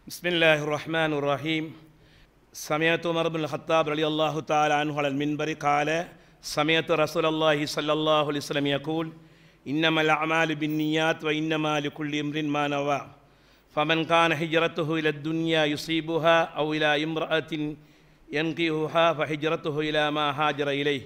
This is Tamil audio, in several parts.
بسم الله الرحمن الرحيم سمعت عمر بن الخطاب رضي الله تعالى عنه على المنبر قال سمعت رسول الله صلى الله عليه وسلم يقول إنما الأعمال بالنيات وإنما لكل امرئ ما نوى فمن كان هجرته إلى الدنيا يصيبها أو إلى امرأة ينقيها فهجرته إلى ما هاجر إليه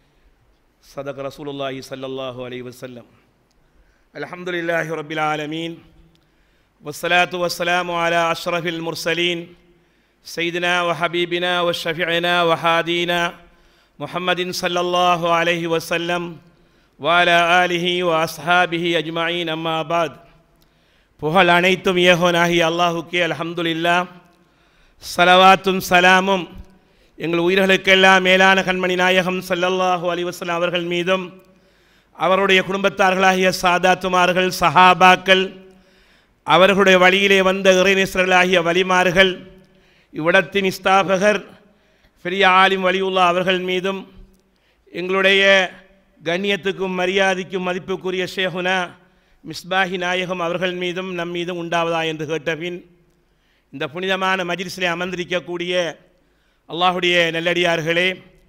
صدق رسول الله صلى الله عليه وسلم الحمد لله رب العالمين والصلاة والسلام على أشرف المرسلين سيدنا وحبيبنا وشفيعنا وحادينا محمد صلى الله عليه وسلم وعلى آله وأصحابه أجمعين أما بعد புகழ் அனைத்தும் ஏகோனாகி அல்லாஹுக்கே அல்ஹம்துலில்லா சலவாத்தும் சலாமும் எங்கள் உயிர்களுக்கெல்லாம் மேலான கண்மணி நாயகம் ஸல்லல்லாஹு அலைஹி வஸல்லம் அவர்கள் மீதும் அவருடைய குடும்பத்தார்களாகிய சாதாத்துமார்கள் சஹாபாக்கள் அவர்களுடைய வழியிலே வந்த இறைநேசர்களாகிய வலிமார்கள் இவ்விடத்தின் ஸ்தாபகர் பெரிய ஆலிம் வலியுல்லா அவர்கள் மீதும் எங்களுடைய கண்ணியத்துக்கும் மரியாதைக்கும் மதிப்புக்குரிய ஷேகுனா மிஸ்பாஹி நாயகம் அவர்கள் மீதும் நம் மீதும் உண்டாவதா என்று கேட்டபின் இந்த புனிதமான மஜிலிஸிலே அமர்ந்திருக்கக்கூடிய அல்லாஹுடைய நல்லடியார்களே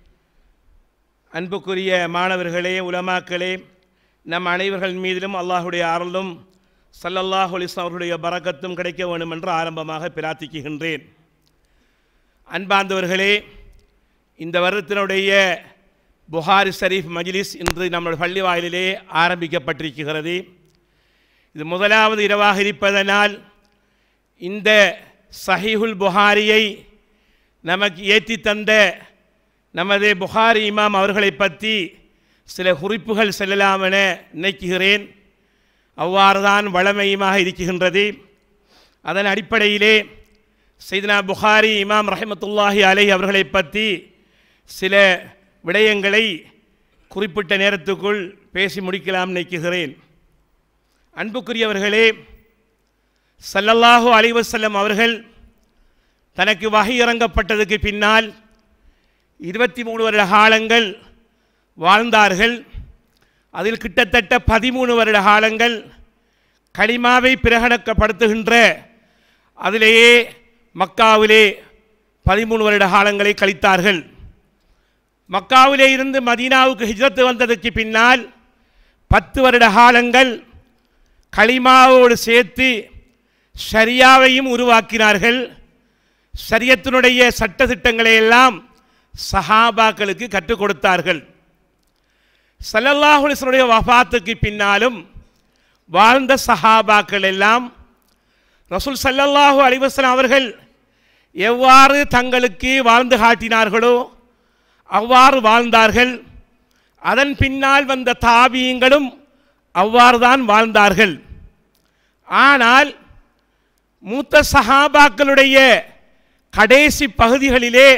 அன்புக்குரிய மாணவர்களே உலமாக்களே நம் அனைவர்கள் மீதிலும் அல்லாஹுடைய அருளும் சல்லல்லாஹ் அலிஸ் அவர்களுடைய பரக்கத்தும் கிடைக்க வேண்டும் என்று ஆரம்பமாக பிரார்த்திக்குகின்றேன் அன்பார்ந்தவர்களே இந்த வருடத்தினுடைய புகாரி ஷரீஃப் மஜ்லிஸ் இன்று நம்முடைய பள்ளி வாயிலிலே ஆரம்பிக்கப்பட்டிருக்கிறது இது முதலாவது இரவாக இருப்பதனால் இந்த சஹீஹுல் புகாரியை நமக்கு ஏற்றி தந்த நமது புகாரி இமாம் அவர்களை பற்றி சில குறிப்புகள் செல்லலாம் என நினைக்குகிறேன் அவ்வாறு தான் வளமையுமாக இருக்கின்றது அதன் அடிப்படையிலே செய்தனா புகாரி இமாம் ரஹமத்துல்லாஹி அலை அவர்களை பற்றி சில விடயங்களை குறிப்பிட்ட நேரத்துக்குள் பேசி முடிக்கலாம் நினைக்குகிறேன் அன்புக்குரியவர்களே சல்லல்லாஹு அலைவசல்லம் அவர்கள் தனக்கு வகை இறங்கப்பட்டதுக்கு பின்னால் இருபத்தி மூணு வருட காலங்கள் வாழ்ந்தார்கள் அதில் கிட்டத்தட்ட பதிமூணு வருட காலங்கள் களிமாவை பிரகடனப்படுத்துகின்ற அதிலேயே மக்காவிலே பதிமூணு வருட காலங்களை கழித்தார்கள் மக்காவிலே இருந்து மதீனாவுக்கு ஹிஜ்ரத்து வந்ததுக்கு பின்னால் பத்து வருட காலங்கள் களிமாவோடு சேர்த்து ஷரியாவையும் உருவாக்கினார்கள் ஷரியத்தினுடைய சட்டத்திட்டங்களை எல்லாம் சஹாபாக்களுக்கு கற்றுக் கொடுத்தார்கள் சல்லல்லாஹுலிசனுடைய வஃபாத்துக்கு பின்னாலும் வாழ்ந்த சஹாபாக்கள் எல்லாம் ரசூல் சல்லல்லாஹு அலிவஸ்லாம் அவர்கள் எவ்வாறு தங்களுக்கு வாழ்ந்து காட்டினார்களோ அவ்வாறு வாழ்ந்தார்கள் அதன் பின்னால் வந்த தாபியங்களும் அவ்வாறு தான் வாழ்ந்தார்கள் ஆனால் மூத்த சஹாபாக்களுடைய கடைசி பகுதிகளிலே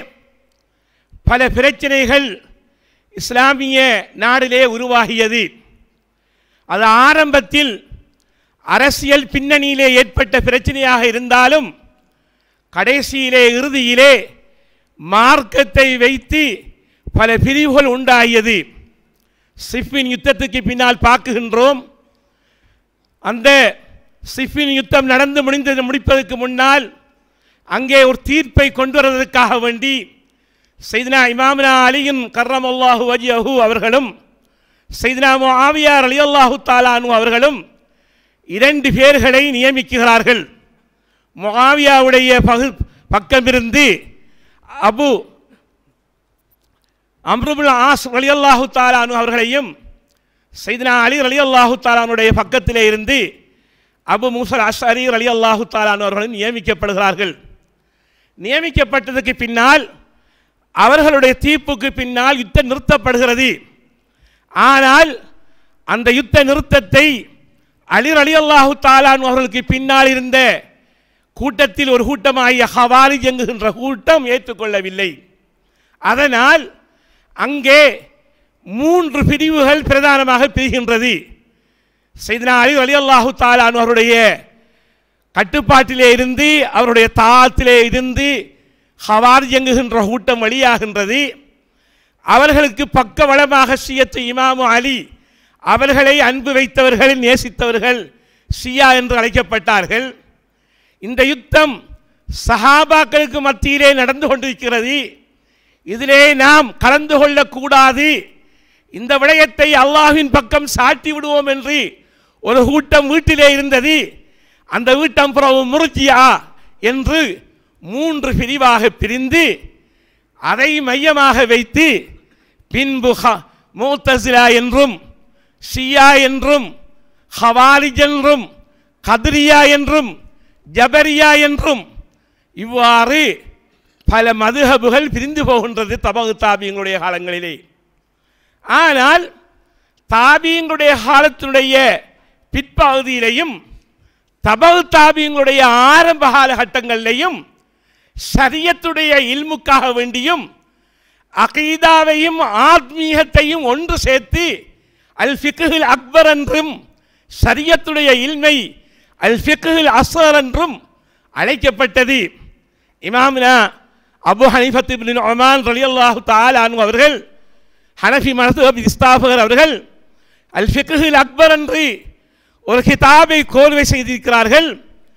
பல பிரச்சனைகள் இஸ்லாமிய நாடிலே உருவாகியது அது ஆரம்பத்தில் அரசியல் பின்னணியிலே ஏற்பட்ட பிரச்சனையாக இருந்தாலும் கடைசியிலே இறுதியிலே மார்க்கத்தை வைத்து பல பிரிவுகள் உண்டாகியது சிஃபின் யுத்தத்துக்கு பின்னால் பார்க்குகின்றோம் அந்த சிஃபின் யுத்தம் நடந்து முடிந்தது முடிப்பதற்கு முன்னால் அங்கே ஒரு தீர்ப்பை கொண்டு வருவதற்காக வேண்டி செய்தினா இமாமினா அலியின் கர்ரம் அல்லாஹு வஜியஹு அவர்களும் செய்தினா ஆவியார் அலி அல்லாஹு தாலானு அவர்களும் இரண்டு பேர்களை நியமிக்கிறார்கள் முகாவியாவுடைய பகு பக்கமிருந்து அபு அம்ருபுல் ஆஸ் அலி அல்லாஹு தாலானு அவர்களையும் செய்தினா அலி அலி அல்லாஹு தாலானுடைய பக்கத்திலே இருந்து அபு மூசல் அஷரி அலி அல்லாஹு தாலானு அவர்களும் நியமிக்கப்படுகிறார்கள் நியமிக்கப்பட்டதுக்கு பின்னால் அவர்களுடைய தீர்ப்புக்கு பின்னால் யுத்தம் நிறுத்தப்படுகிறது ஆனால் அந்த யுத்த நிறுத்தத்தை அலிர் அலி அல்லாஹு தாலான் அவர்களுக்கு பின்னால் இருந்த கூட்டத்தில் ஒரு கூட்டமாகிய ஹவாரிஜ் என்கின்ற கூட்டம் ஏற்றுக்கொள்ளவில்லை அதனால் அங்கே மூன்று பிரிவுகள் பிரதானமாக பிரிகின்றது செய்தனா அலி அலி அல்லாஹு தாலான் அவருடைய கட்டுப்பாட்டிலே இருந்து அவருடைய தாத்திலே இருந்து ஹவார் இயங்குகின்ற கூட்டம் வழியாகின்றது அவர்களுக்கு பக்க வளமாக ஷியத்து இமாமு அலி அவர்களை அன்பு வைத்தவர்கள் நேசித்தவர்கள் ஷியா என்று அழைக்கப்பட்டார்கள் இந்த யுத்தம் சஹாபாக்களுக்கு மத்தியிலே நடந்து கொண்டிருக்கிறது இதிலே நாம் கலந்து கொள்ளக்கூடாது இந்த விடயத்தை அல்லாஹ்வின் பக்கம் சாட்டி விடுவோம் என்று ஒரு கூட்டம் வீட்டிலே இருந்தது அந்த வீட்டம் புறவு முருஜியா என்று மூன்று பிரிவாக பிரிந்து அதை மையமாக வைத்து பின்பு ஹ- மூத்தசிலா என்றும் ஷியா என்றும் ஹவாரிஜ் என்றும் கத்ரியா என்றும் ஜபரியா என்றும் இவ்வாறு பல மதுஹபுகள் பிரிந்து போகின்றது தபகு தாபியங்களுடைய காலங்களிலே ஆனால் தாபியங்களுடைய காலத்தினுடைய பிற்பகுதியிலையும் தபகு தாபியங்களுடைய ஆரம்ப காலகட்டங்களிலையும் ஷரியத்துடைய இல்முக்காக வேண்டியும் அகீதாவையும் ஆத்மீகத்தையும் ஒன்று சேர்த்து அல் ஃபிக்குல் அக்பர் என்றும் ஷரியத்துடைய இல்மை அல் ஃபிக்குல் அஸ்வர் என்றும் அழைக்கப்பட்டது இமாம்னா அபு ஹனிஃபத் இப்னு ஒமான் ரலியல்லாஹு தஆலா அன்ஹு அவர்கள் ஹனஃபி மனசுஹப் இஸ்தாபகர் அவர்கள் அல் ஃபிக்குல் அக்பர் என்று ஒரு கிதாபை கோர்வை செய்திருக்கிறார்கள்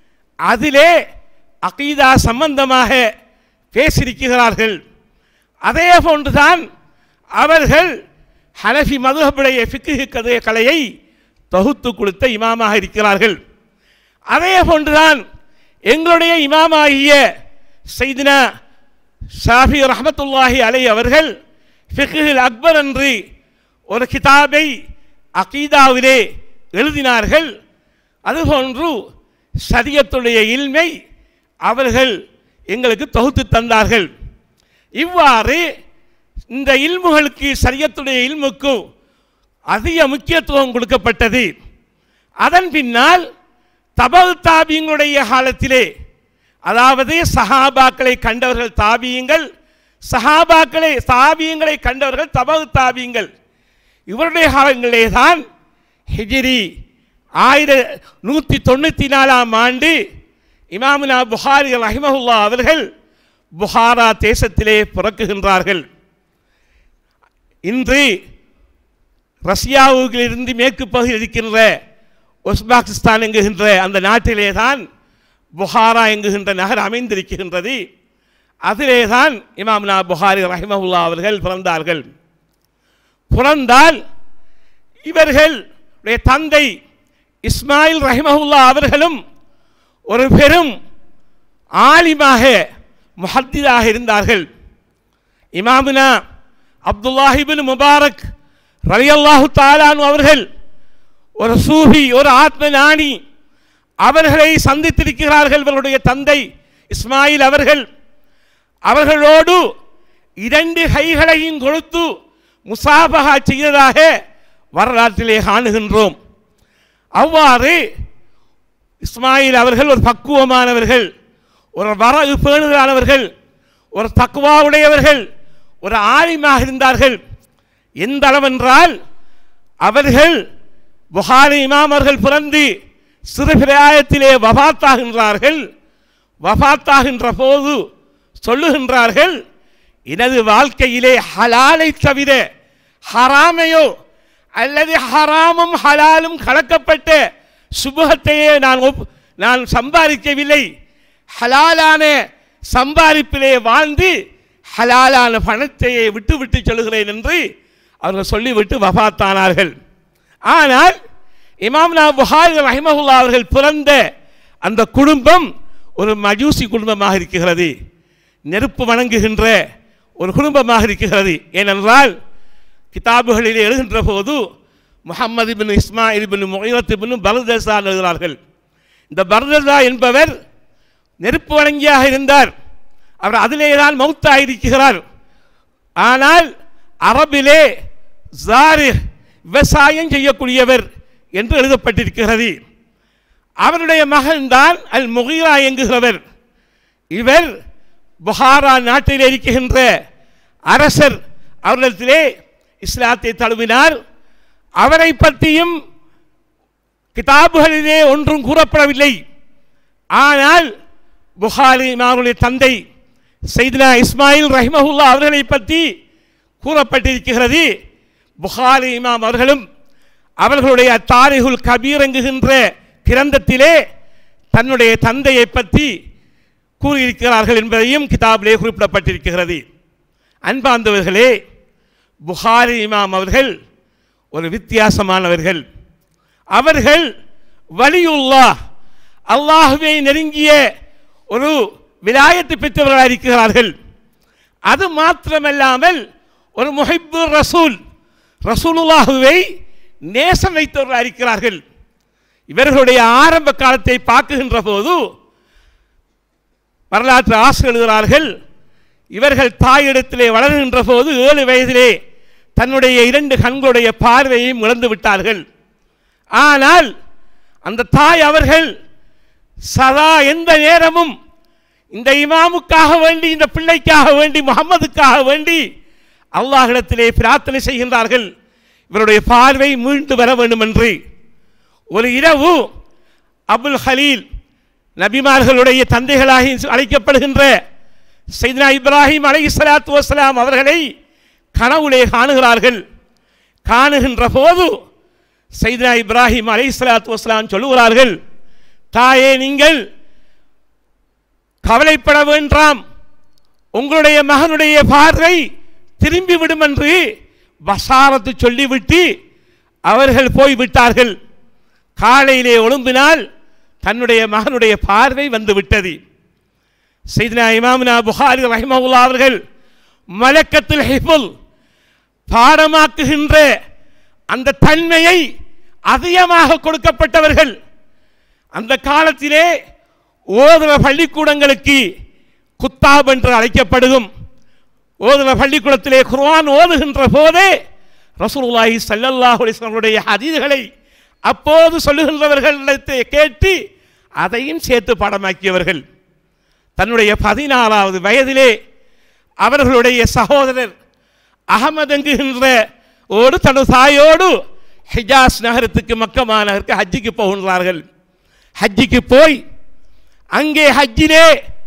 அதிலே அகீதா சம்பந்தமாக பேசியிருக்கிறார்கள் அதே போன்றுதான் அவர்கள் ஹனஃபி மதுஹபுடைய ஃபிக்கு கதை கலையை தொகுத்து கொடுத்த இமாமாக இருக்கிறார்கள் அதே போன்றுதான் எங்களுடைய இமாமாகிய செய்தினா ஷாஃபி ரஹமத்துல்லாஹி அலை அவர்கள் ஃபிக்குல் அக்பர் என்று ஒரு கிதாபை அகீதாவிலே எழுதினார்கள் அதுபோன்று சரியத்துடைய இல்மை அவர்கள் எங்களுக்கு தொகுத்து தந்தார்கள் இவ்வாறு இந்த இல்முகளுக்கு சரியத்துடைய இல்முக்கு அதிக முக்கியத்துவம் கொடுக்கப்பட்டது அதன் பின்னால் தபல் தாபியங்களுடைய காலத்திலே அதாவது சஹாபாக்களை கண்டவர்கள் தாபியங்கள் சஹாபாக்களை தாபியங்களை கண்டவர்கள் தபல் தாபியங்கள் இவருடைய காலங்களிலே தான் ஹிஜிரி ஆயிர நூற்றி தொண்ணூற்றி நாலாம் ஆண்டு இமாமுனா புகாரி ரஹிமஹுல்லா அவர்கள் புகாரா தேசத்திலே பிறக்குகின்றார்கள் இன்று ரஷ்யாவிலிருந்து மேற்கு பகுதியில் இருக்கின்ற உஸ்பாகிஸ்தான் என்குகின்ற அந்த நாட்டிலே தான் புகாரா என்குகின்ற நகர் அமைந்திருக்கின்றது அதிலே தான் இமாம்னா புகாரி ரஹிமஹுல்லா அவர்கள் பிறந்தார்கள் பிறந்தால் இவர்களுடைய தந்தை இஸ்மாயில் ரஹிமஹுல்லா அவர்களும் ஒரு பெரும் ஆலிமாக முஹத்திதாக இருந்தார்கள் இமாமுனா அப்துல்லாஹிபின் முபாரக் ரலியல்லாஹு தாலானு அவர்கள் ஒரு சூஃபி ஒரு ஆத்ம ஞானி அவர்களை சந்தித்திருக்கிறார்கள் இவர்களுடைய தந்தை இஸ்மாயில் அவர்கள் அவர்களோடு இரண்டு கைகளையும் கொடுத்து முசாபகா செய்ததாக வரலாற்றிலே காணுகின்றோம் அவ்வாறு இஸ்மாயில் அவர்கள் ஒரு பக்குவமானவர்கள் ஒரு வரகு பேணுதலானவர்கள் ஒரு தக்குவா உடையவர்கள் ஒரு ஆலிமாக இருந்தார்கள் எந்த அளவென்றால் அவர்கள் புகாரி இமாமர்கள் பிறந்து சிறு பிராயத்திலே வபாத்தாகின்றார்கள் வபாத்தாகின்ற போது சொல்லுகின்றார்கள் எனது வாழ்க்கையிலே ஹலாலை தவிர ஹராமையோ அல்லது ஹராமும் ஹலாலும் கலக்கப்பட்ட சுபகத்தையே நான் ஒப்- நான் சம்பாதிக்கவில்லை ஹலாலான சம்பாதிப்பிலே வாழ்ந்து ஹலாலான பணத்தையே விட்டு விட்டு சொல்லுகிறேன் என்று அவர்கள் சொல்லிவிட்டு வஃபாத்தானார்கள் ஆனால் இமாம்னா புகாரி ரஹிமஹுல்லா அவர்கள் பிறந்த அந்த குடும்பம் ஒரு மஜூசி குடும்பமாக இருக்கிறது நெருப்பு வணங்குகின்ற ஒரு குடும்பமாக இருக்கிறது ஏனென்றால் கிதாபுகளில் எழுகின்ற போது முஹம்மது பின் இஸ்மாயில் பின் முயரத் பின் பரதசா எழுதுகிறார்கள் இந்த பரதசா என்பவர் நெருப்பு வணங்கியாக இருந்தார் அவர் அதிலே தான் மௌத்தாயிருக்கிறார் ஆனால் அரபிலே ஜாரி விவசாயம் செய்யக்கூடியவர் என்று எழுதப்பட்டிருக்கிறது அவருடைய மகன்தான் அல் முகீரா என்குகிறவர் இவர் புகாரா நாட்டில் இருக்கின்ற அரசர் அவரிடத்திலே இஸ்லாத்தை தழுவினார் அவரை பற்றியும் கிதாபுகளிலே ஒன்றும் கூறப்படவில்லை ஆனால் புகாரி இமாமுடைய தந்தை செய்தினா இஸ்மாயில் ரஹிமஹுல்லா அவர்களை பற்றி கூறப்பட்டிருக்கிறது புகாரி இமாம் அவர்களும் அவர்களுடைய தாரிகுல் கபீர் என்குகின்ற கிரந்தத்திலே தன்னுடைய தந்தையை பற்றி கூறியிருக்கிறார்கள் என்பதையும் கிதாபிலே குறிப்பிடப்பட்டிருக்கிறது அன்பார்ந்தவர்களே புகாரி இமாம் அவர்கள் ஒரு வித்தியாசமானவர்கள் அவர்கள் வலியுல்லா அல்லாஹுவை நெருங்கிய ஒரு விலாயத்து பெற்றவர்களாக இருக்கிறார்கள் அது மாத்திரமல்லாமல் ஒரு முஹிப்பு ரசூல் ரசூலுல்லாஹுவை நேசம் வைத்தவர்களாக இருக்கிறார்கள் இவர்களுடைய ஆரம்ப காலத்தை பார்க்குகின்ற போது வரலாற்று ஆசிரியர் எழுதுகிறார்கள் இவர்கள் தாயிடத்திலே வளர்கின்ற போது ஏழு வயதிலே தன்னுடைய இரண்டு கண்களுடைய பார்வையையும் இழந்து விட்டார்கள் ஆனால் அந்த தாய் அவர்கள் சதா எந்த நேரமும் இந்த இமாமுக்காக வேண்டி இந்த பிள்ளைக்காக வேண்டி முகம்மதுக்காக வேண்டி அல்லாஹிடத்திலே பிரார்த்தனை செய்கின்றார்கள் இவருடைய பார்வை மீண்டு வர வேண்டும் என்று ஒரு இரவு அபுல் ஹலீல் நபிமார்களுடைய தந்தைகளாக அழைக்கப்படுகின்ற சைதனா இப்ராஹிம் அலை சலாத்து வசலாம் அவர்களை கனவுலே காணுகிறார்கள் காணுகின்ற போது சைதனா இப்ராஹிம் அலை சலாத்து வசலாம் சொல்லுகிறார்கள் தாயே நீங்கள் கவலைப்பட வேண்டாம் உங்களுடைய மகனுடைய பார்வை திரும்பிவிடும் என்று வசாரத்து சொல்லிவிட்டு அவர்கள் போய்விட்டார்கள் காலையிலே ஒழும்பினால் தன்னுடைய மகனுடைய பார்வை வந்து விட்டது செய்தினா இமாமுனா புகாரி ரஹிமவுல்லா அவர்கள் மலக்கத்தில் ஹிஃபுல் பாடமாக்குகின்ற அந்த தன்மையை அதிகமாக கொடுக்கப்பட்டவர்கள் அந்த காலத்திலே ஓதுற பள்ளிக்கூடங்களுக்கு குத்தாப் என்று அழைக்கப்படுகும் ஓதுற பள்ளிக்கூடத்திலே குர்ஆன் ஓதுகின்ற போதே ரசூலுல்லாஹி ஸல்லல்லாஹு அலைஹி வஸல்லம் ஹதீதுகளை அப்போது சொல்லுகின்றவர்களிடத்தை கேட்டு அதையும் சேர்த்து பாடமாக்கியவர்கள் தன்னுடைய பதினாறாவது வயதிலே அவர்களுடைய சகோதரர் அகமது என்கின்ற ஓடு தனது தாயோடு ஹிஜாஸ் நகரத்துக்கு மக்கமா நகருக்கு ஹஜ்ஜிக்கு போகின்றார்கள் ஹஜ்ஜிக்கு போய் அங்கே ஹஜ்ஜிலே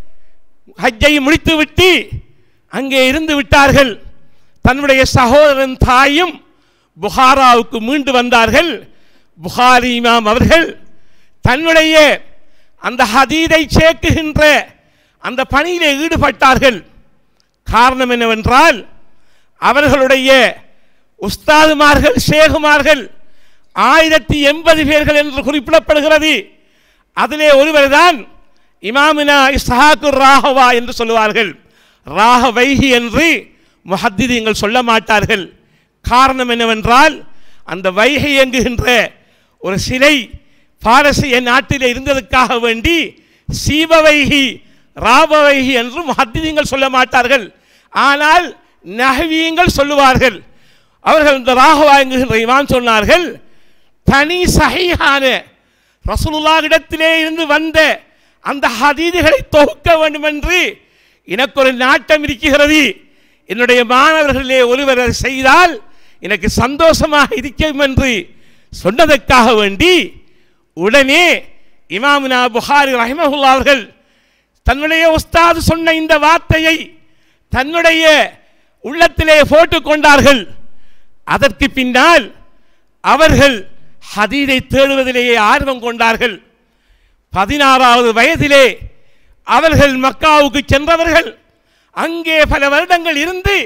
ஹஜ்ஜை முடித்துவிட்டு அங்கே இருந்து விட்டார்கள் தன்னுடைய சகோதரன் தாயும் புகாராவுக்கு மீண்டு வந்தார்கள் புகாரி இமாம் அவர்கள் தன்னுடைய அந்த ஹதீதை சேர்க்குகின்ற அந்த பணியிலே ஈடுபட்டார்கள் காரணம் என்னவென்றால் அவர்களுடைய உஸ்தாதுமார்கள் ஷேகுமார்கள் ஆயிரத்தி எண்பது பேர்கள் என்று குறிப்பிடப்படுகிறது அதிலே ஒருவர் தான் இமாமினா இஸ்ஹாக்கு ராகவா என்று சொல்லுவார்கள் ராகவைஹி என்று முஹத்திதீங்கள் சொல்ல மாட்டார்கள் காரணம் என்னவென்றால் அந்த வைகை எங்குகின்ற ஒரு சிலை பாரசீக நாட்டிலே இருந்ததற்காக வேண்டி சீபவைகி ராபவைகி என்று முஹத்திதீங்கள் சொல்ல மாட்டார்கள் ஆனால் நகவியங்கள் சொல்லுவார்கள் அவர்கள் இந்த ராகவா என்கின்ற இமாம் சொன்னார்கள் தனி சஹீஹான ரசூலுல்லாஹ்விடத்திலே இருந்து வந்த அந்த ஹதீதுகளை தொகுக்க வேண்டும் என்று எனக்கு ஒரு நாட்டம் இருக்கிறது என்னுடைய மாணவர்களே ஒருவர் அதை செய்தால் எனக்கு சந்தோஷமாக இருக்கும் என்று சொன்னதற்காக வேண்டி உடனே இமாமுனா புகாரி ரஹிமஹுல்லா அவர்கள் தன்னுடைய உஸ்தாது சொன்ன இந்த வார்த்தையை தன்னுடைய உள்ளத்திலே போட்டுக் கொண்டார்கள் அதற்கு பின்னால் அவர்கள் ஹதீதை தேடுவதிலேயே ஆர்வம் கொண்டார்கள் பதினாறாவது வயதிலே அவர்கள் மக்காவுக்கு சென்றவர்கள் அங்கே பல வருடங்கள் இருந்து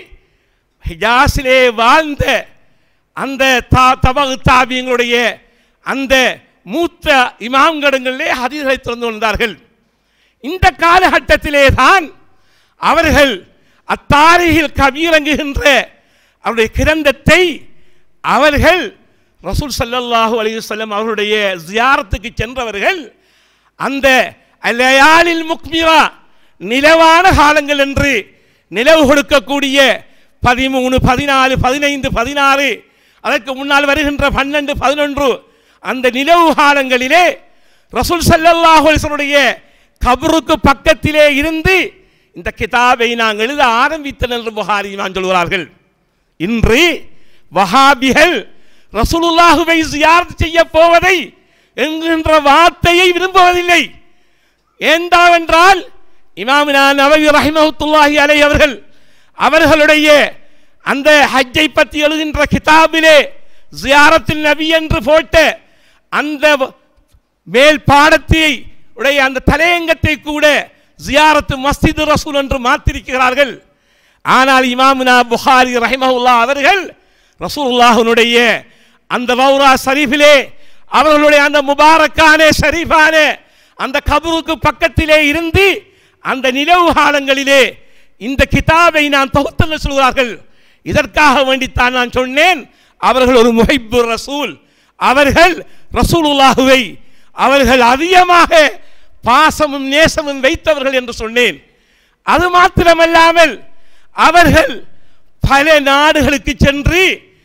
ஹிஜாஸிலே வாழ்ந்த அந்த தா தபகு தாபியங்களுடைய அந்த மூத்த இமாம்கடங்களிலே ஹதீஸை திறந்து வந்தார்கள் இந்த காலகட்டத்திலே தான் அவர்கள் அத்தாரியில் கபீரங்குகின்ற அவருடைய கிரந்தத்தை அவர்கள் ரசூல் ஸல்லல்லாஹு அலைஹி வஸல்லம் அவருடைய ஜியாரத்துக்கு சென்றவர்கள் அந்த அலையாலில் முக்மிரா நிலவான காலங்கள் என்று நிலவு கொடுக்கக்கூடிய பதிமூணு பதினாலு பதினைந்து பதினாறு அதற்கு முன்னால் வருகின்ற பன்னெண்டு பதினொன்று அந்த நிலவு காலங்களிலே ரசூல் ஸல்லல்லாஹு அலைஹி வஸல்லுடைய கபருக்கு பக்கத்திலே இருந்து இந்த கிதாபை நாங்கள் எழுத ஆரம்பித்தனர் என்று புகாரி இமாம் சொல்கிறார்கள் இன்று வஹாபிகள் ரசூலுல்லாஹுவை ஜியாரத் செய்ய போவதை என்கின்ற வார்த்தையை விரும்புவதில்லை ஏண்டாவென்றால் இமாமினா நபவி ரஹிமஹுத்துல்லாஹி அலை அவர்கள் அவர்களுடைய அந்த ஹஜ்ஜை பற்றி எழுகின்ற கிதாபிலே ஜியாரத்தில் நபி என்று போட்ட அந்த மேல் பாடத்தை உடைய அந்த தலையங்கத்தை கூட ஜியாரத்து மஸ்ஜித் ரசூல் என்று மாற்றிருக்கிறார்கள் ஆனால் இமாமுனா புகாரி ரஹிமஹுல்லா அவர்கள் ரசூலுல்லாஹனுடைய அந்த ரவுரா ஷரீஃபிலே அவர்களுடைய அந்த முபாரக்கான ஷரீஃபான அந்த கபருக்கு பக்கத்திலே இருந்து அந்த நிலவு காலங்களிலே இந்த கிதாபை நான் தொகுத்தல் சொல்கிறார்கள் இதற்காக வேண்டித்தான் நான் சொன்னேன் அவர்கள் ஒரு முஹைப்பு ரசூல் அவர்கள் ரசூலுல்லாஹுவை அவர்கள் அதிகமாக பாசமும் நேசமும் வைத்தவர்கள் என்று சொன்னேன் அது மாத்திரமல்லாமல் அவர்கள் பல நாடுகளுக்கு சென்று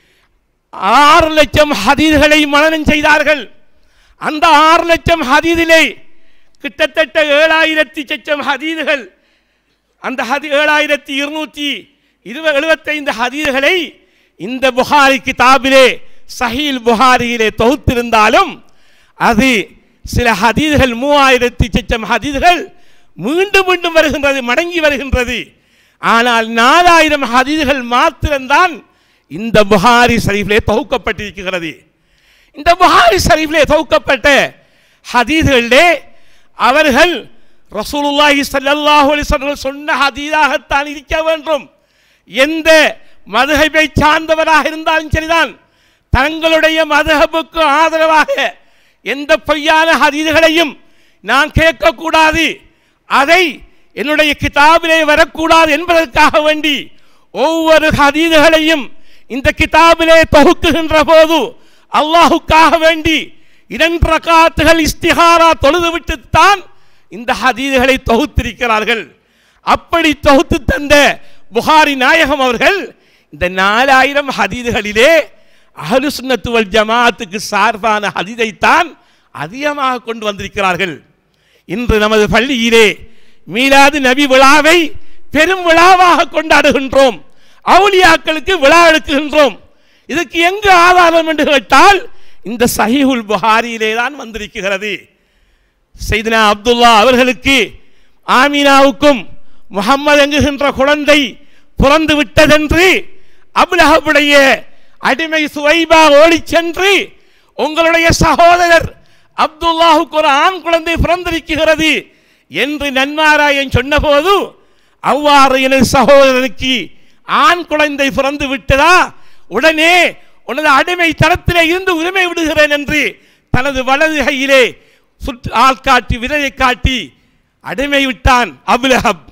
ஆறு லட்சம் ஹதீதுகளை மனனம் செய்தார்கள் அந்த ஆறு லட்சம் ஹதீதிலே கிட்டத்தட்ட ஏழாயிரத்தி சொச்சம் ஹதீதுகள் அந்த ஹதி ஏழாயிரத்தி இருநூற்றி இருப எழுபத்தைந்து ஹதீதுகளை இந்த புகாரி கிதாபிலே சஹீல் புகாரியிலே தொகுத்திருந்தாலும் அது சில ஹதீதுகள் மூவாயிரத்தி சொச்சம் ஹதீதுகள் மீண்டும் மீண்டும் வருகின்றது மடங்கி வருகின்றது ஆனால் நாலாயிரம் ஹதீதுகள் மாத்திரம்தான் இந்த புகாரி ஷரீஃபிலே தொகுக்கப்பட்டிருக்கிறது இந்த புகாரி ஷரீஃபிலே தொகுக்கப்பட்ட ஹதீதுகளிலே அவர்கள் ரசூலுல்லாஹி ஸல்லல்லாஹு அலைஹி வஸல்லம் சொன்ன ஹதீதாகத்தான் இருக்க வேண்டும் எந்த மதுஹபை சார்ந்தவராக இருந்தாலும் சரிதான் தங்களுடைய மதுஹபுக்கு ஆதரவாக எந்த பொய்யான ஹதீதுகளையும் நான் கேட்கக்கூடாது அதை என்னுடைய கிதாபிலே வரக்கூடாது என்பதற்காக வேண்டி ஒவ்வொரு ஹதீதுகளையும் இந்த கிதாபிலே தொகுக்குகின்ற போது அல்லாஹுக்காக வேண்டி இரண்டு ரகாத்துகள் இஸ்திஹாரா தொழுது விட்டுத்தான் இந்த ஹதீதுகளை தொகுத்திருக்கிறார்கள் அப்படி தொகுத்து தந்த புகாரி நாயகம் அவர்கள் இந்த நாலாயிரம் ஹதீதுகளிலே அஹலு சுன்னத்து வல் ஜமாத்துக்கு சார்பான ஹதீதைத்தான் அதிகமாக கொண்டு வந்திருக்கிறார்கள் இன்று நமது பள்ளியிலே மீலாது நபி விழாவை பெரும் விழாவாக கொண்டாடுகின்றோம் அவுலியாக்களுக்கு விழா எடுக்குகின்றோம் இதுக்கு எங்கு ஆதாரம் என்று கேட்டால் இந்த சஹீஹுல் புகாரியிலே தான் வந்திருக்கிறது செய்தினா அப்துல்லா அவர்களுக்கு ஆமீனாவுக்கும் முகம்மது என்குகின்ற குழந்தை பிறந்து விட்டதென்று அபுலஹபுடைய அடிமை சுவைபா ஓடிச் சென்று உங்களுடைய சகோதரர் அப்துல்லாஹுக்கு ஒரு ஆண் குழந்தை பிறந்திருக்கிறது என்று நன்மாராயன் சொன்னபோது அவ்வாறு எனது சகோதரனுக்கு ஆண் குழந்தை பிறந்து விட்டதா உடனே உனது அடிமை தரத்திலே இருந்து உரிமை விடுகிறேன் என்று தனது வலது கையிலே சுற்று ஆள் காட்டி விதையை காட்டி அடிமை விட்டான் அபுலஹப்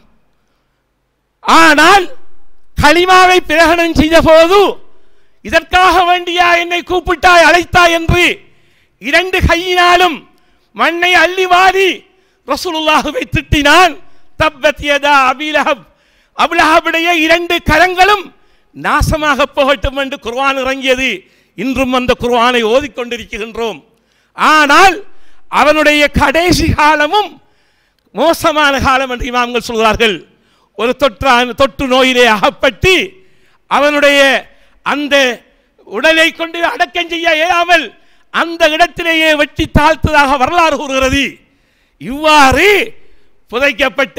ஆனால் களிமாவை பிரகடனம் செய்த போது இதற்காக வேண்டியா என்னை கூப்பிட்டாய் அழைத்தாய் என்று இரண்டு கையினாலும் மண்ணை அள்ளி வாரி ரசூலுல்லாஹுவை திட்டினான் தப்பத் யதா அபிலஹப் அபுலஹபுடைய இரண்டு கரங்களும் நாசமாக போகட்டும் என்று குர்ஆன் இறங்கியது இன்றும் அந்த குர்ஆனை ஓதிக்கொண்டிருக்கின்றோம் ஆனால் அவனுடைய கடைசி காலமும் மோசமான காலம் என்று இமாம்கள் சொல்கிறார்கள் ஒரு தொற்றான் தொற்று நோயிலே அகப்பட்டு அவனுடைய அந்த உடலை கொண்டு அடக்கம் செய்ய இயலாமல் அந்த இடத்திலேயே வெட்டி தாழ்த்ததாக வரலாறு கூறுகிறது இவ்வாறு புதைக்கப்பட்ட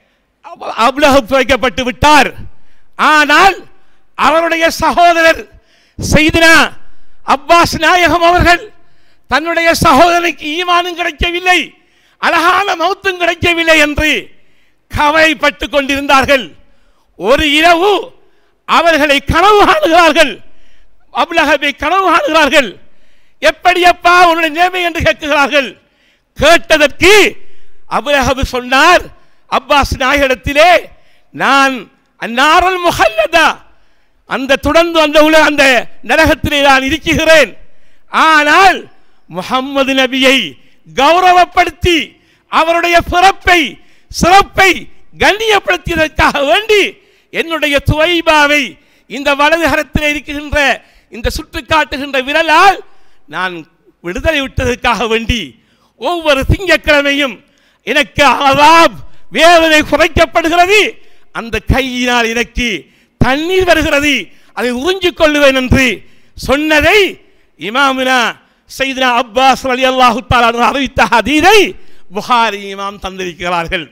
அப்லஹப் புதைக்கப்பட்டு விட்டார் ஆனால் அவருடைய சகோதரர் செய்தினா அப்பாஸ் நாயகம் அவர்கள் தன்னுடைய சகோதரனுக்கு ஈமானும் கிடைக்கவில்லை அழகான மௌத்தும் கிடைக்கவில்லை என்று கவலைப்பட்டு கொண்டிருந்தார்கள் ஒரு இரவு அவர்களை கனவு காணுகிறார்கள் அபுலகபை கனவு காணுகிறார்கள் எப்படியப்பா உன்னுடைய நிலைமை என்று கேட்கிறார்கள் கேட்டதற்கு அபுலஹபு சொன்னார் அப்பாஸ் நாயகத்திலே நான் அந்நாரல் முஹல்லதா அந்த தொடர்ந்து அந்த உல அந்த நரகத்திலே நான் இருக்கிறேன் ஆனால் முகம்மது நபியை கௌரவப்படுத்தி அவருடைய பிறப்பை சிறப்பை கண்ணியப்படுத்தியதற்காக வேண்டி என்னுடைய துவைபாவை இந்த வலதுகரத்தில் இருக்கின்ற இந்த சுட்டு காட்டுகின்ற விரலால் நான் விடுதலை விட்டதற்காக வேண்டி ஒவ்வொரு திங்கட்கிழமையும் எனக்கு அதாப் வேதனை குறைக்கப்படுகிறது அந்த கையினால் எனக்கு தண்ணீர் வருகிறது அதை உறிஞ்சிக் கொள்ளுவேன் என்று சொன்னதை இமாமுனா செய்தனா அப்பாஸ் அலி அல்லாஹு அறிவித்த ஹதீரை புகாரி இமாம் தந்திருக்கிறார்கள்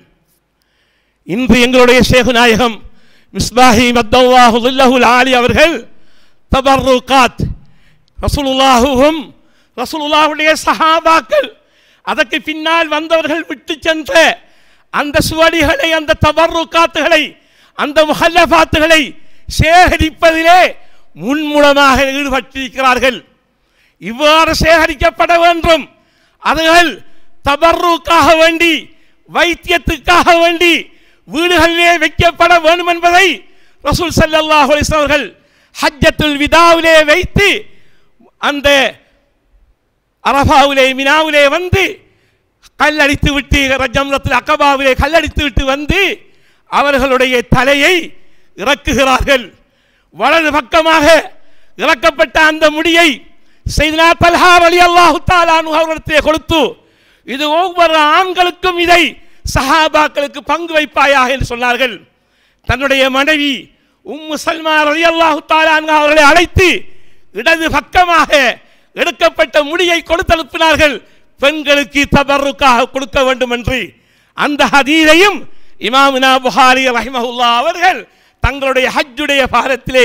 இன்று எங்களுடைய ஷேகு நாயகம் மிஸ்பாஹி மத்தல்லாஹுல்லாஹுல் ஆலி அவர்கள் தபர்ருகாத் ரசூலுல்லாஹுவும் ரசூலுல்லாஹுடைய சஹாபாக்கள் அதற்கு பின்னால் வந்தவர்கள் விட்டு சென்ற அந்த சுவடிகளை அந்த தபர்ருக்காத்துகளை அந்த முஹல்லஃபாத்துகளை சேகரிப்பதிலே முன்முளமாக ஈடுபட்டிருக்கிறார்கள் இவ்வாறு சேகரிக்கப்பட வேண்டும் அதுகள் தபர்ருக்காக வேண்டி வைத்தியத்துக்காக வேண்டி வீடுகளிலே வைக்கப்பட வேண்டும் என்பதை ரசூல் ஸல்லல்லாஹு அலைஹி வஸல்லம் அவர்கள் ஹஜ்ஜத்துல் விதாவிலே வைத்து அந்த அரபாவிலே மினாவிலே வந்து கல்லடித்து விட்டு ரஜம்ரத்தில் அக்கபாவிலே கல்லடித்து விட்டு வந்து அவர்களுடைய தலையை இறக்குகிறார்கள் வலது பக்கமாக இறக்கப்பட்ட அந்த முடியை செய்தனா தல்ஹா அலி அல்லாஹு தாலானு அவர்களிடத்திலே கொடுத்து இது ஒவ்வொரு ஆண்களுக்கும் இதை சஹாபாக்களுக்கு பங்கு வைப்பாயாக என்று சொன்னார்கள் தன்னுடைய மனைவி உம்மு சல்மா அலி அல்லாஹு தாலானு அவர்களை அழைத்து இடது பக்கமாக எடுக்கப்பட்ட முடியை கொடுத்தனுப்பினார்கள் பெண்களுக்கு தபருக்காக கொடுக்க வேண்டும் என்று அந்த ஹதீரையும் இமாமுனா புகாரி ரஹிமஹுல்லா அவர்கள் தங்களுடைய ஹஜ்ஜுடைய பாரத்திலே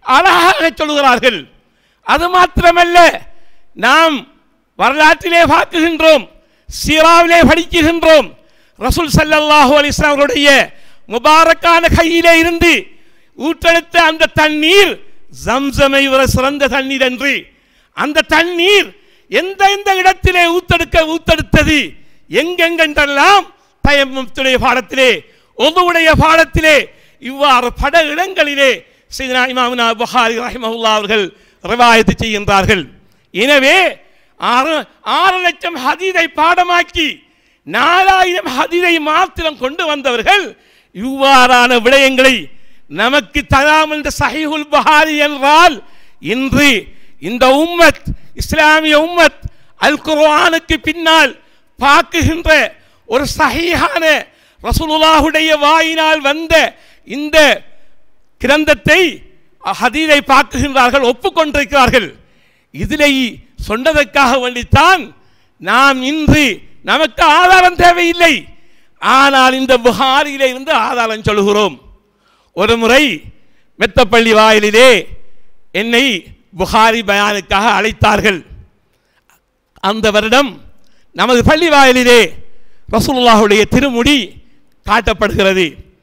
அழகாக சொல்கிறார்கள் அது மாத்திரமல்ல நாம் வரலாற்றிலே பார்க்குகின்றோம் சீராவிலே படிக்குகின்றோம் ரசூல் ஸல்லல்லாஹு அலைஹி வஸல்லம் அவருடைய முபாரக்கான கையிலே இருந்து ஊற்றெடுத்த அந்த தண்ணீர் ஜம்சமை விட சிறந்த தண்ணீர் என்று அந்த தண்ணீர் எந்த எந்த இடத்திலே ஊத்தெடுக்க ஊத்தெடுத்தது எங்கெங்கென்றெல்லாம் தயமுடைய பாடத்திலே ஒவ்வொருடைய பாடத்திலே இவ்வாறு பட இடங்களிலே செய்தனா இமாமுனா புகாரி ரஹிமஹுல்லா அவர்கள் ரிவாயத்து செய்கின்றார்கள் எனவே ஆறு ஆறு லட்சம் ஹதீதை பாடமாக்கி நாலாயிரம் ஹதீதை மாத்திரம் கொண்டு வந்தவர்கள் இவ்வாறான விடயங்களை நமக்கு தராம் என்ற சஹீஹுல் புகாரி என்றால் இன்று இந்த உம்மத் இஸ்லாமிய உம்மத் அல் குர்ஆனுக்கு பின்னால் பார்க்குகின்ற ஒரு சஹீஹான ரசூலுல்லாஹுடைய வாயினால் வந்த இந்த கிரந்தத்தை ஹதீதை பார்க்குகின்றார்கள் ஒப்புக்கொண்டிருக்கிறார்கள் இதிலே சொன்னதற்காக வேண்டித்தான் நாம் இன்று நமக்கு ஆதாரம் தேவையில்லை ஆனால் இந்த புகாரியிலே இருந்து ஆதாரம் சொல்கிறோம் ஒரு முறை மெத்தப்பள்ளி வாயிலிலே என்னை புகாரி பயானுக்காக அழைத்தார்கள் அந்த வருடம் நமது பள்ளி வாயிலிலே ரசூலுல்லாஹுடைய திருமுடி காட்டப்படுகிறது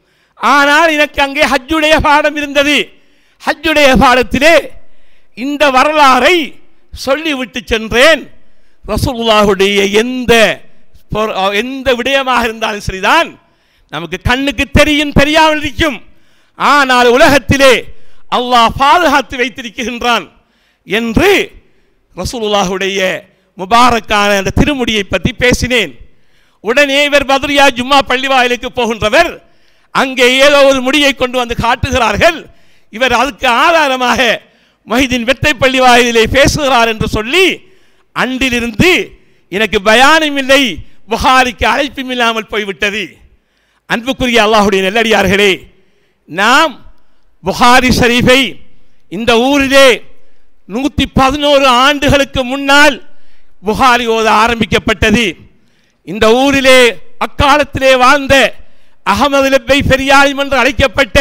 ஆனால் எனக்கு அங்கே ஹஜ்ஜுடைய பாடம் இருந்தது ஹஜ்ஜுடைய பாடத்திலே இந்த வரலாறை சொல்லிவிட்டு சென்றேன் ரசூலுல்லாஹுடைய எந்த பொற- எந்த விடயமாக இருந்தாலும் சரிதான் நமக்கு கண்ணுக்கு தெரியும் தெரியாமல் இருக்கும் ஆனால் உலகத்திலே அல்லாஹ் பாதுகாத்து வைத்திருக்கின்றான் என்று ரசூலுல்லாஹுடைய முபாரக்கான அந்த திருமுடியை பற்றி பேசினேன் உடனே இவர் பத்ரியா ஜும்மா பள்ளி வாயிலுக்கு போகின்றவர் அங்கே ஏதோ ஒரு முடியை கொண்டு வந்து காட்டுகிறார்கள் இவர் அதுக்கு ஆதாரமாக மொஹிதீன் வெத்தை பள்ளி வாயிலே பேசுகிறார் என்று சொல்லி அன்றிலிருந்து எனக்கு பயானம் இல்லை புகாரிக்கு அழைப்பும் இல்லாமல் போய்விட்டது அன்புக்குரிய அல்லாஹுடைய நெல்லடியார்களே நாம் புகாரி ஷரீஃபை இந்த ஊரிலே நூற்றி பதினோரு ஆண்டுகளுக்கு முன்னால் புகாரி ஓத ஆரம்பிக்கப்பட்டது இந்த ஊரிலே அக்காலத்திலே வாழ்ந்த அகமது லப்பை பெரியாரிம் என்று அழைக்கப்பட்ட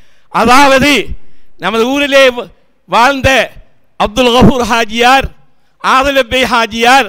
அதாவது நமது ஊரிலே வாழ்ந்த அப்துல் கஃபூர் ஹாஜியார் ஆதலப்பை ஹாஜியார்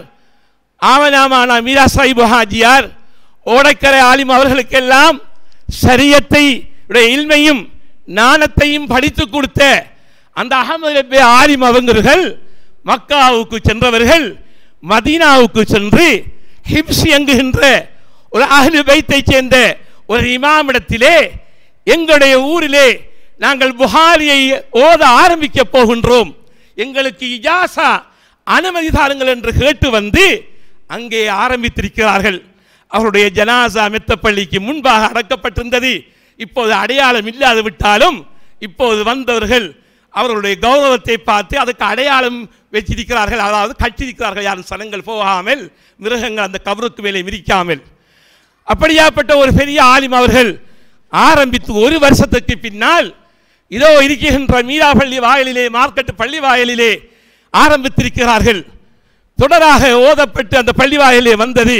ஆவனாமானா மீரா சாஹிப் ஹாஜியார் ஓடக்கரை ஆலிம் அவர்களுக்கெல்லாம் சரியத்தை உடைய இல்மையும் நாணத்தையும் படித்து கொடுத்த அந்த அகமது லப்பே ஆலிம் அவங்கர்கள் மக்காவுக்கு சென்றவர்கள் மதீனாவுக்கு சென்று ஹிப்ஸ் என்கின்ற ஒரு அஹ்லு பைத்தை சேர்ந்த ஒரு இமாமிடத்திலே எங்களுடைய ஊரிலே நாங்கள் புகாரியை ஓத ஆரம்பிக்க போகின்றோம் எங்களுக்கு இஜாசா அனுமதி தாருங்கள் என்று கேட்டு வந்து அங்கே ஆரம்பித்திருக்கிறார்கள் அவருடைய ஜனாசா மெத்தப்பள்ளிக்கு முன்பாக அடக்கப்பட்டிருந்தது இப்போது அடையாளம் இல்லாது விட்டாலும் இப்போது வந்தவர்கள் அவர்களுடைய கௌரவத்தை பார்த்து அதுக்கு அடையாளம் வச்சிருக்கிறார்கள் அதாவது கட்டியிருக்கிறார்கள் யாரும் சனங்கள் போகாமல் மிருகங்கள் அந்த கபருக்கு மேலே மிதிக்காமல் அப்படியாப்பட்ட ஒரு பெரிய ஆலிம் அவர்கள் ஆரம்பித்து ஒரு வருஷத்துக்கு பின்னால் இதோ இருக்கின்ற மீராப்பள்ளி வாயிலிலே மார்க்கெட் பள்ளி வாயிலிலே ஆரம்பித்திருக்கிறார்கள் தொடராக ஓதப்பட்டு அந்த பள்ளி வாயிலே வந்தது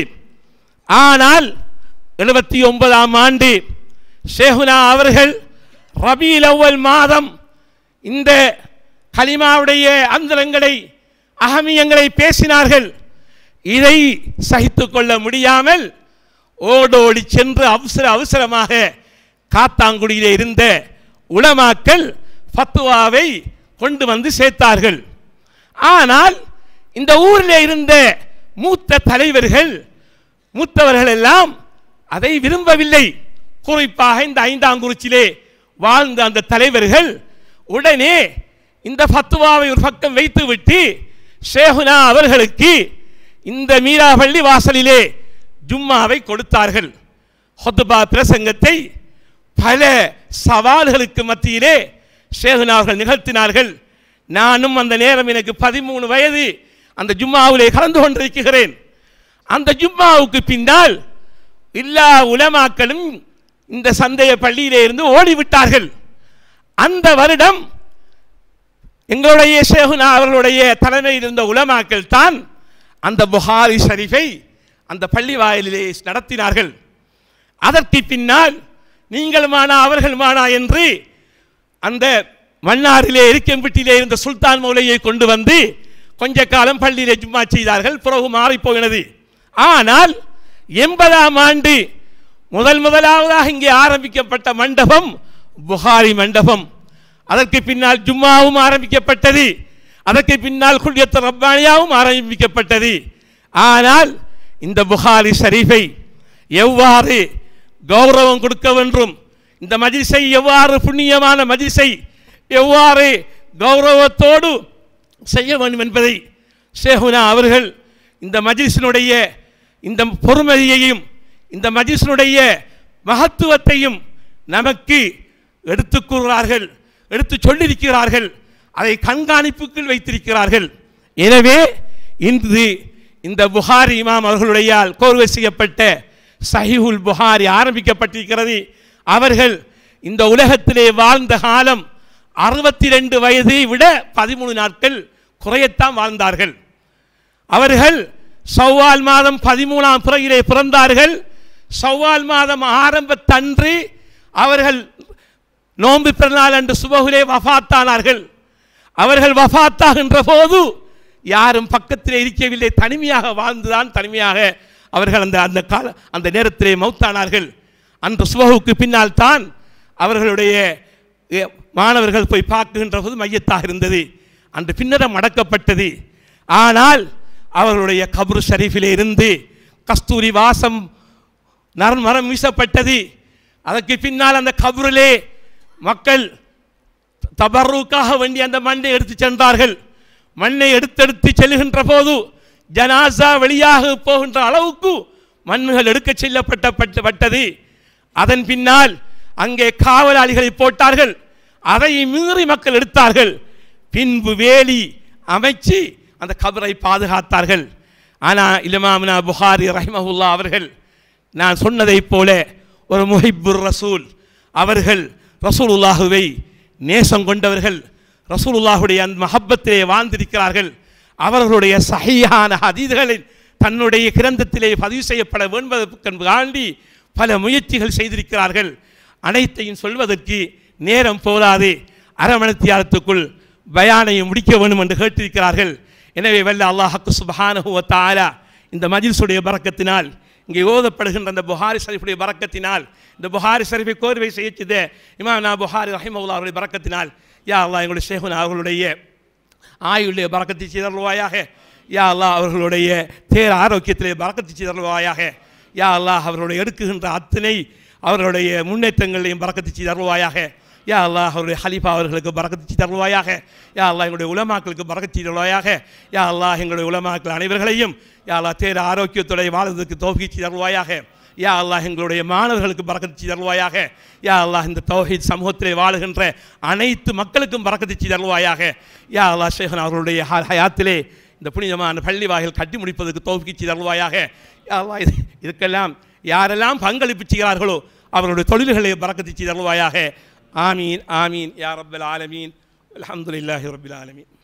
ஆனால் எழுபத்தி ஒன்பதாம் ஆண்டு ஷேகுனா அவர்கள் ரபீல் அவ்வல் மாதம் இந்த கலிமாவுடைய அந்தரங்களை அகமியங்களை பேசினார்கள் இதை சகித்துக் கொள்ள முடியாமல் ஓடோடி சென்று அவசர அவசரமாக காத்தாங்குடியிலே இருந்த உலமாக்கள் ஃபத்துவாவை கொண்டு வந்து சேர்த்தார்கள் ஆனால் இந்த ஊரில் இருந்த மூத்த தலைவர்கள் மூத்தவர்கள் எல்லாம் அதை விரும்பவில்லை குறிப்பாக இந்த ஐந்தாங்குறிச்சியிலே வாழ்ந்த அந்த தலைவர்கள் உடனே இந்த ஃபத்துவாவை ஒரு பக்கம் வைத்துவிட்டு ஷேகுனா அவர்களுக்கு இந்த மீராபள்ளி வாசலிலே ஜும்மாவை கொடுத்தார்கள் ஹொத்துபா பிரசங்கத்தை பல சவால்களுக்கு மத்தியிலே ஷேகுனா அவர்கள் நிகழ்த்தினார்கள் நானும் அந்த நேரம் எனக்கு பதிமூணு வயது அந்த ஜும்மாவிலே கலந்து கொண்டிருக்கிறேன் அந்த ஜும்மாவுக்கு பின்னால் எல்லா உலமாக்களும் இந்த சந்தைய பள்ளியிலே இருந்து ஓடிவிட்டார்கள் அந்த வருடம் எங்களுடைய ஷேகுனா அவர்களுடைய தலைமையில் இருந்த உலமாக்கள் தான் அந்த புகாரி ஷரீஃபை அந்த பள்ளி வாயிலிலே நடத்தினார்கள் அதற்கு பின்னால் நீங்களுமானா அவர்களுமானா என்று அந்த மன்னாரிலே இருக்கம்பட்டியிலே இருந்த சுல்தான் மௌலையை கொண்டு வந்து கொஞ்ச காலம் பள்ளியிலே ஜும்மா செய்தார்கள் பிறகு மாறி போயினது ஆனால் எண்பதாம் ஆண்டு முதல் முதலாவதாக இங்கே ஆரம்பிக்கப்பட்ட மண்டபம் புகாரி மண்டபம் அதற்கு பின்னால் ஜும்மாவும் ஆரம்பிக்கப்பட்டது அதற்கு பின்னால் குல்யத் ரப்பானியாவும் ஆரம்பிக்கப்பட்டது ஆனால் இந்த புகாரி ஷரீஃபை எவ்வாறு கௌரவம் கொடுக்க வேண்டும் இந்த மஜிஸை எவ்வாறு புண்ணியமான மஜிஸை எவ்வாறு கௌரவத்தோடு செய்ய வேண்டும் என்பதை ஷேகுனா அவர்கள் இந்த மஜிஸினுடைய இந்த பொறுமதியையும் இந்த மஜிஸினுடைய மகத்துவத்தையும் நமக்கு எடுத்துக் கூறுகிறார்கள் எடுத்து சொல்லியிருக்கிறார்கள் அதை கண்காணிப்புக்குள் வைத்திருக்கிறார்கள் எனவே இன்று இந்த புகாரி இமாம் அவர்களுடையால் கோர்வை செய்யப்பட்ட சஹிஹுல் புகாரி ஆரம்பிக்கப்பட்டிருக்கிறது அவர்கள் இந்த உலகத்திலே வாழ்ந்த காலம் அறுபத்தி ரெண்டு வயதை விட பதிமூணு நாட்கள் குறையத்தான் வாழ்ந்தார்கள் அவர்கள் சவ்வால் மாதம் பதிமூணாம் பிறகிலே பிறந்தார்கள் சவ்வால் மாதம் ஆரம்பத்தன்று அவர்கள் நோன்பு பிறநாள் அன்று சுபகுலே வஃபாத்தானார்கள் அவர்கள் வஃபாத்தாகின்ற போது யாரும் பக்கத்தில் இருக்கவில்லை தனிமையாக வாழ்ந்துதான் தனிமையாக அவர்கள் அந்த அந்த கால அந்த நேரத்திலே மௌத்தானார்கள் அந்த சுபகுக்கு பின்னால் தான் அவர்களுடைய எ, மாணவர்கள் போய் பார்க்கின்ற போது மையத்தாக இருந்தது அன்று பின்னரம் அடக்கப்பட்டது ஆனால் அவர்களுடைய கபரு ஷரீஃபிலே இருந்து கஸ்தூரி வாசம் நரன் மரம் வீசப்பட்டது அதற்கு பின்னால் அந்த கபரிலே மக்கள் தபர்ருக்காக வேண்டி அந்த மண்ணை எடுத்து சென்றார்கள் மண்ணை எடுத்தெடுத்து செல்லுகின்ற போது ஜனாசா வெளியாக போகின்ற அளவுக்கு மண்ணுகள் எடுக்க செல்லப்பட்ட பட்ட- பட்டது அதன் பின்னால் அங்கே காவலாளிகளை போட்டார்கள் அதை மீறி மக்கள் எடுத்தார்கள் பின்பு வேலி அமைச்சு அந்த கபரை பாதுகாத்தார்கள் ஆனால் இலமாமினா புகாரி ரஹ்மஹுல்லா அவர்கள் நான் சொன்னதைப் போல ஒரு முஹிப்புர் ரசூல் அவர்கள் ரசூலுல்லாஹுவை நேசம் கொண்டவர்கள் ரசூலுல்லாஹுடைய அந்த மஹப்பத்திலே வாழ்ந்திருக்கிறார்கள் அவர்களுடைய சஹீஹான ஹதீதுகளில் தன்னுடைய கிரந்தத்திலே பதிவு செய்யப்பட வேண்டுவதற்கு காண்டி பல முயற்சிகள் செய்திருக்கிறார்கள் அனைத்தையும் சொல்வதற்கு நேரம் போதாது அரமணத்தியாரத்துக்குள் பயானையும் முடிக்க வேண்டும் என்று கேட்டிருக்கிறார்கள் எனவே வல்ல அல்லாஹக்கு சுபஹானஹு வ தஆலா இந்த மஜில்ஸுடைய பறக்கத்தினால் இங்கே ஓதப்படுகின்ற அந்த புகாரி ஷரீஃபுடைய பறக்கத்தினால் இந்த புகாரி ஷரீஃபை கோர்வை செய்ய செய்த இமாம் நான் புகாரி ரஹிமவுல்லா அவருடைய பறக்கத்தினால் யா அல்லாஹ் எங்களுடைய ஷேகுன் அவர்களுடைய ஆயுளுடைய பறக்கத்தை செய்தருள்வாயாக யா அல்லாஹ் அவர்களுடைய தேர் ஆரோக்கியத்திலே பறக்கத்தை செய்தருள்வாயாக யா அல்லாஹ் அவர்களுடைய எடுக்குகின்ற அத்தனை அவர்களுடைய முன்னேற்றங்களையும் பறக்கத்தை செய்தருள்வாயாக யா அல்லாஹ் அவருடைய ஹலீஃபா அவர்களுக்கு பறக்கத்தை செய்தருள்வாயாக யா அல்லாஹ் எங்களுடைய உலமாக்களுக்கு பறக்கத்தை செய்தருள்வாயாக யா அல்லாஹ் எங்களுடைய உலமாக்கள் அனைவர்களையும் யா அல்லாஹ் தேர் ஆரோக்கியத்துடைய வாழ்வதற்கு தோஃபிச்சு தருவாயாக யா அல்லாஹ் எங்களுடைய மாணவர்களுக்கு பறக்கத்து தருவாயாக யா அல்லாஹ் இந்த தௌஹீத் சமூகத்திலே வாழுகின்ற அனைத்து மக்களுக்கும் பறக்கத்து தருவாயாக யா அல்லாஹ் ஷேகன் அவர்களுடைய ஹ- ஹயாத்திலே இந்த புனிதமான பள்ளி வாயில் கட்டி முடிப்பதற்கு தோஃபிச்சு தருவாயாக யா அல்லாஹ் இது இதுக்கெல்லாம் யாரெல்லாம் பங்களிப்பு செய்கிறார்களோ அவர்களுடைய தொழில்களை பறக்கத்து தருவாயாக ஆமீன் ஆமீன் யா ரப்பல் ஆலமீன் அல்ஹம்துலில்லாஹி ரப்பில் ஆலமீன்